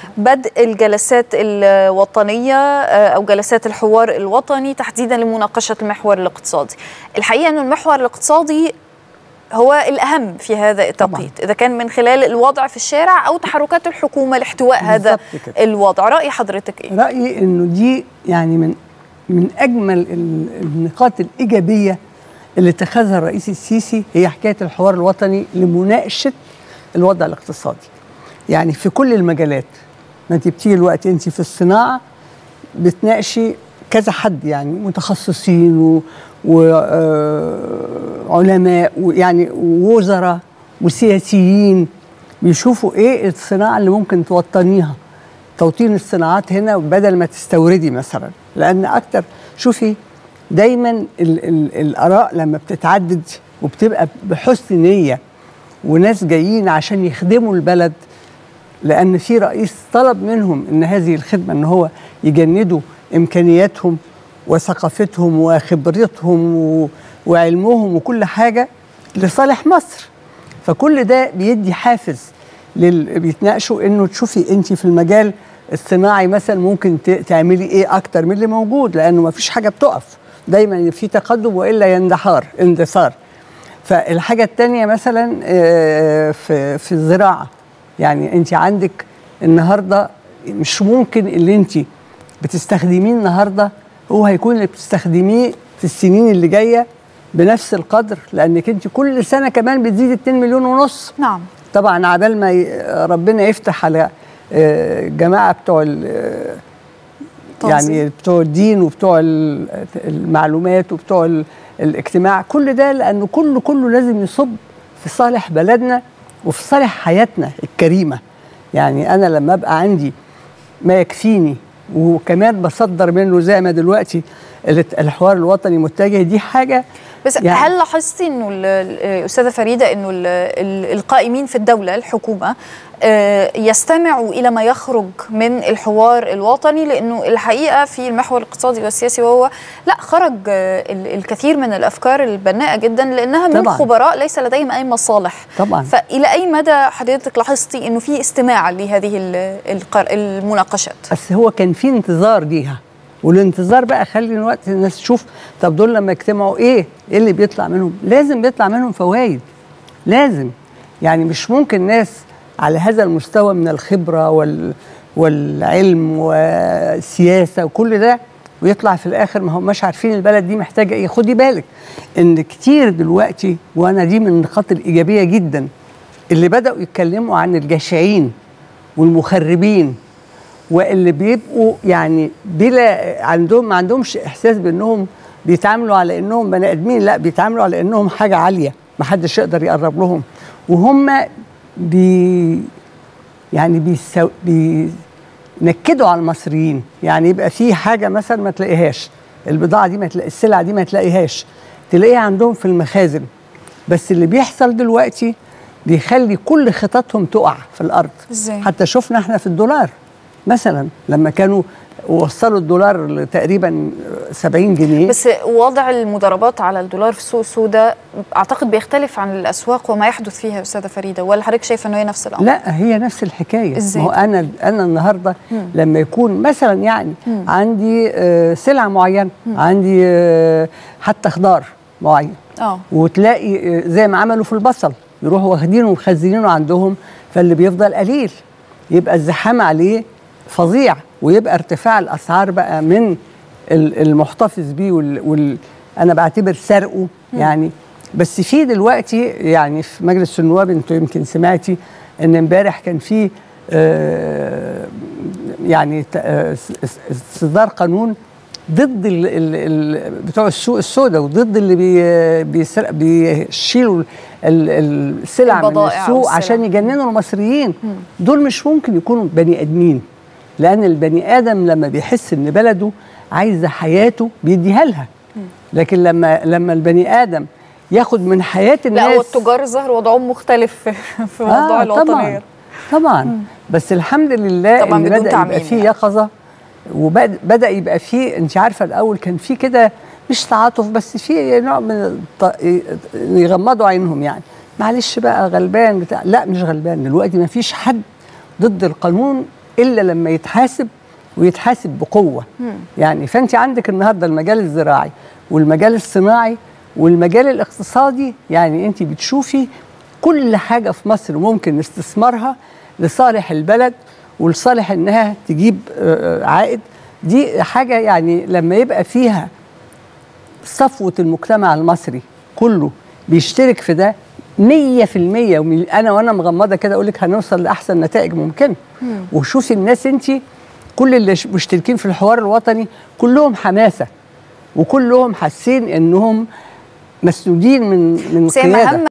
بدء الجلسات الوطنيه او جلسات الحوار الوطني تحديدا لمناقشه المحور الاقتصادي الحقيقه ان المحور الاقتصادي هو الأهم في هذا التوقيت إذا كان من خلال الوضع في الشارع أو تحركات الحكومة لاحتواء هذا كده. الوضع رأي حضرتك إيه؟ رأيي أنه دي يعني من من أجمل النقاط الإيجابية اللي اتخذها الرئيس السيسي هي حكاية الحوار الوطني لمناقشة الوضع الاقتصادي يعني في كل المجالات ما انت بتيجي الوقت انت في الصناعة بتناقشي كذا حد يعني متخصصين و وعلماء ويعني ووزراء وسياسيين بيشوفوا ايه الصناعه اللي ممكن توطنيها توطين الصناعات هنا بدل ما تستوردي مثلا لان اكتر شوفي دايما ال ال الاراء لما بتتعدد وبتبقى بحسن نيه وناس جايين عشان يخدموا البلد لان في رئيس طلب منهم ان هذه الخدمه ان هو يجندوا امكانياتهم وثقافتهم وخبرتهم و... وعلمهم وكل حاجه لصالح مصر فكل ده بيدي حافز لل... بيتناقشوا انه تشوفي انت في المجال الصناعي مثلا ممكن ت... تعملي ايه اكتر من اللي موجود لانه ما فيش حاجه بتقف دايما في تقدم والا يندحار اندثار فالحاجه الثانيه مثلا في في الزراعه يعني انت عندك النهارده مش ممكن اللي انت بتستخدميه النهارده هو هيكون اللي بتستخدميه في السنين اللي جايه بنفس القدر لانك انت كل سنه كمان بتزيد 2 مليون ونص نعم طبعا عبال ما ربنا يفتح على الجماعه بتوع يعني بتوع الدين وبتوع المعلومات وبتوع الاجتماع كل ده لانه كله كله لازم يصب في صالح بلدنا وفي صالح حياتنا الكريمه يعني انا لما ابقى عندي ما يكفيني وكمان بصدر منه زي ما دلوقتي الحوار الوطني متجه دي حاجه بس يعني هل لاحظتي انه الاستاذه فريده انه القائمين في الدوله الحكومه يستمعوا الى ما يخرج من الحوار الوطني لانه الحقيقه في المحور الاقتصادي والسياسي وهو لا خرج الكثير من الافكار البناءه جدا لانها من طبعًا. خبراء ليس لديهم اي مصالح طبعا فالى اي مدى حضرتك لاحظتي انه في استماع لهذه المناقشات بس هو كان في انتظار ليها والانتظار بقى خلي الوقت الناس تشوف طب دول لما يجتمعوا ايه ايه اللي بيطلع منهم لازم بيطلع منهم فوائد لازم يعني مش ممكن ناس على هذا المستوى من الخبره وال والعلم والسياسه وكل ده ويطلع في الاخر ما هماش عارفين البلد دي محتاجه ايه خدي بالك ان كتير دلوقتي وانا دي من النقاط الايجابيه جدا اللي بداوا يتكلموا عن الجشعين والمخربين واللي بيبقوا يعني بلا عندهم ما عندهمش احساس بانهم بيتعاملوا على انهم بني ادمين لا بيتعاملوا على انهم حاجه عاليه ما حدش يقدر يقرب لهم وهم بي يعني بيسو بينكدوا على المصريين يعني يبقى في حاجه مثلا ما تلاقيهاش البضاعه دي ما تلاقي السلعه دي ما تلاقيهاش تلاقيها عندهم في المخازن بس اللي بيحصل دلوقتي بيخلي كل خططهم تقع في الارض ازاي حتى شفنا احنا في الدولار مثلا لما كانوا وصلوا الدولار تقريبا 70 جنيه بس وضع المضاربات على الدولار في السوق السوداء اعتقد بيختلف عن الاسواق وما يحدث فيها استاذه فريده ولا حضرتك شايفه انه هي نفس الامر لا هي نفس الحكايه ازاي ما هو انا انا النهارده مم. لما يكون مثلا يعني مم. عندي آه سلعه معينه مم. عندي آه حتى خضار معين اه وتلاقي آه زي ما عملوا في البصل يروحوا واخدينه ومخزنينه عندهم فاللي بيفضل قليل يبقى الزحام عليه فظيع ويبقى ارتفاع الاسعار بقى من المحتفظ بيه وال, وال انا بعتبر سرقه يعني بس في دلوقتي يعني في مجلس النواب انتوا يمكن سمعتي ان امبارح كان في آه يعني اصدار قانون ضد ال ال ال بتوع السوق السوداء وضد اللي بي بيسرق بيشيلوا السلع من السوق عشان يجننوا المصريين دول مش ممكن يكونوا بني ادمين لان البني ادم لما بيحس ان بلده عايزه حياته بيديها لها لكن لما لما البني ادم ياخد من حياه الناس لا والتجار الظاهر وضعهم مختلف في موضوع آه الوطنيه طبعا طبعا مم. بس الحمد لله طبعا ان بدا يبقى فيه يقظه وبدا يبقى فيه انت عارفه الاول كان في كده مش تعاطف بس في نوع من الط... يغمضوا عينهم يعني معلش بقى غلبان بتاع لا مش غلبان دلوقتي ما فيش حد ضد القانون الا لما يتحاسب ويتحاسب بقوه يعني فانت عندك النهارده المجال الزراعي والمجال الصناعي والمجال الاقتصادي يعني انت بتشوفي كل حاجه في مصر ممكن استثمارها لصالح البلد ولصالح انها تجيب آه، آه، عائد دي حاجه يعني لما يبقى فيها صفوه المجتمع المصري كله بيشترك في ده 100% ومن- انا وانا مغمضه كده اقول لك هنوصل لاحسن نتائج ممكنه وشوفي الناس انت كل اللي ش- مشتركين في الحوار الوطني كلهم حماسه وكلهم حاسين انهم مسنودين من من بس هي قياده مهمة